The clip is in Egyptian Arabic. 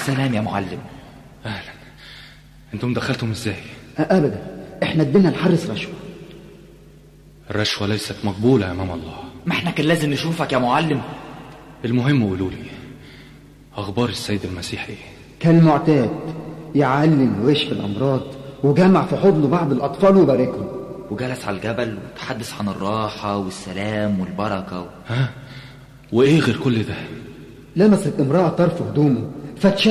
السلام يا معلم اهلا انتم دخلتم ازاي ابدا احنا ادينا الحارس رشوه الرشوه ليست مقبوله امام الله ما احنا كان لازم نشوفك يا معلم المهم قولوا لي اخبار السيد المسيح ايه كالمعتاد يعلم ويشفي الامراض وجمع في حضنه بعض الاطفال وباركهم وجلس على الجبل وتحدث عن الراحة والسلام والبركة و... ها وايه غير كل ده لمست امراه طرف هدومه فتشال